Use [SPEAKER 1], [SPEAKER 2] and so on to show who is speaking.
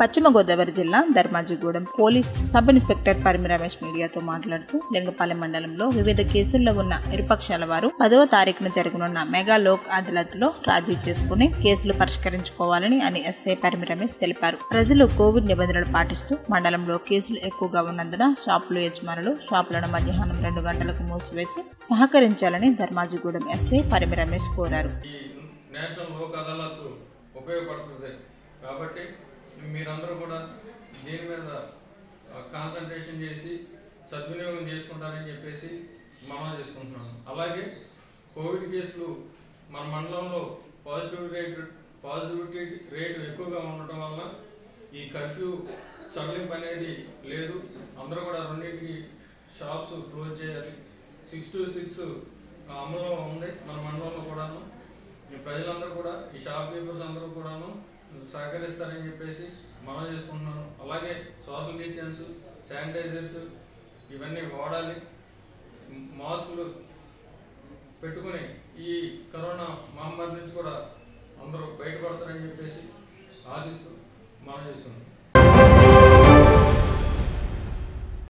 [SPEAKER 1] పశ్చిమ గోదావరి జిల్లా Dharmajigudem police sub inspector Parimi Ramesh మీడియాతో మాట్లాడుతూ లింగపాలెం మండలంలో వివిధ కేసుల్లో ఉన్న ఇరుపక్షాల వారు పదవ తారీఖున జరగనున్న మెగా లోక్ అదాలత్లో రాజీ చేసుకుని కేసులు పరిష్కరించుకోవాలని అని ఎస్ఐ పరిమి రమేష్ తెలిపారు ప్రజలు కోవిడ్ నిబంధనలు పాటిస్తూ మండలంలో కేసులు ఎక్కువగా ఉన్నందున షాపులు యజమానులు షాపులను మధ్యాహ్నం రెండు గంటలకు మూసివేసి సహకరించాలని ధర్మాజిగూడెం ఎస్ఐ పరిమి రమేష్ కోరారు
[SPEAKER 2] ఈ నేషనల్ లోక్ అదాలత్ ఉపయోగపడుతుంది కాబట్టి మీరందరూ కూడా దీని మీద కాన్సన్ట్రేషన్ చేసి సద్వినియోగం చేసుకుంటారని చెప్పేసి మనం చేసుకుంటున్నాను అలాగే కోవిడ్ కేసులు మన మండలంలో పాజిటివ్ రేట్ పాజిటివిటీ రేటు ఎక్కువగా ఉండటం వల్ల ఈ కర్ఫ్యూ సడలింపు అనేది లేదు అందరూ కూడా రెండింటికి షాప్స్ క్లోజ్ చేయాలి సిక్స్ టు సిక్స్ అమలులో ఉంది మన మండలంలో కూడాను ఈ ప్రజలందరూ కూడా ఈ షాప్ కీపర్స్ అందరూ కూడాను సహకరిస్తారని చెప్పేసి మనం చేసుకుంటున్నాను అలాగే సోషల్ డిస్టెన్స్ శానిటైజర్స్ ఇవన్నీ వాడాలి మాస్కులు పెట్టుకుని ఈ కరోనా మహమ్మారి నుంచి కూడా అందరూ బయటపడతారని చెప్పేసి ఆశిస్తూ మనం చేసుకున్నాం